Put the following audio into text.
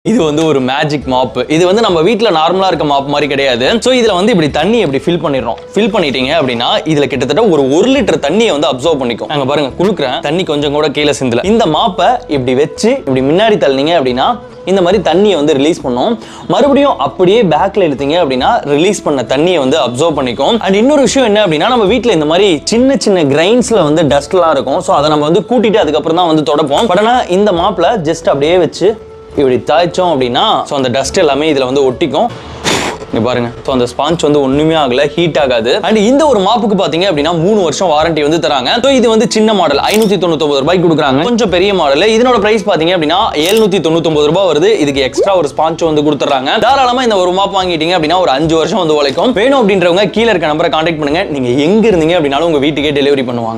இது வந்து ஒரு மேஜிக் மாப் இது வந்து நம்ம வீட்ல நார்மலா இருக்க மாப் மாதிரி கிடையாது சோ இதுல வந்து இப்படி தண்ணி இப்படி ஃபில் பண்ணிடுறோம் ஃபில் பண்ணிட்டீங்க அப்படின்னா இதுல கிட்டத்தட்ட ஒரு ஒரு லிட்டர் தண்ணியை வந்து அப்சர்வ் பண்ணிக்கும் நாங்க பாருங்க குளுக்குறேன் தண்ணி கொஞ்சம் கூட கீழே சிந்தல இந்த மாப்பை இப்படி வச்சு இப்படி முன்னாடி தள்ளினீங்க அப்படின்னா இந்த மாதிரி தண்ணியை வந்து ரிலீஸ் பண்ணும் மறுபடியும் அப்படியே பேக்ல எடுத்தீங்க அப்படின்னா ரிலீஸ் பண்ண தண்ணியை வந்து அப்சர்வ் பண்ணிக்கும் அண்ட் இன்னொரு விஷயம் என்ன அப்படின்னா நம்ம வீட்ல இந்த மாதிரி சின்ன சின்ன கிரைன்ஸ்ல வந்து டஸ்ட்லாம் இருக்கும் ஸோ அதை நம்ம வந்து கூட்டிட்டு அதுக்கப்புறம் தான் வந்து தொடப்போம் பட் ஆனால் இந்த மாப்ல ஜஸ்ட் அப்படியே வச்சு இப்படி தாய்ச்சோம் அப்படின்னா ஸோ அந்த டஸ்ட் எல்லாமே இதுல வந்து ஒட்டிக்கும் இங்க பாருங்க ஸோ அந்த ஸ்பாஞ்ச் வந்து ஒண்ணுமே ஆகல ஹீட் ஆகாது அண்ட் இந்த ஒரு மாப்புக்கு பாத்தீங்க அப்படின்னா மூணு வருஷம் வாரண்டி வந்து தராங்க ஸோ இது வந்து சின்ன மாடல் ஐநூத்தி தொண்ணூத்தொன்பது ரூபாய்க்கு கொடுக்குறாங்க கொஞ்சம் பெரிய மாடல் இதனோட பிரைஸ் பாத்தீங்க அப்படின்னா எழுநூத்தி தொண்ணூத்தொன்பது ரூபாய் வருது இதுக்கு எக்ஸ்ட்ரா ஒரு ஸ்பாஞ்ச் வந்து கொடுத்துறாங்க தாராளமா இந்த ஒரு மாப் வாங்கிட்டீங்க அப்படின்னா ஒரு அஞ்சு வருஷம் வந்து உழைக்கும் வேணும் அப்படின்றவங்க கீழே இருக்க நம்பரை கான்டாக்ட் பண்ணுங்க நீங்க எங்க இருந்தீங்க அப்படின்னாலும் உங்க வீட்டுக்கே டெலிவரி பண்ணுவாங்க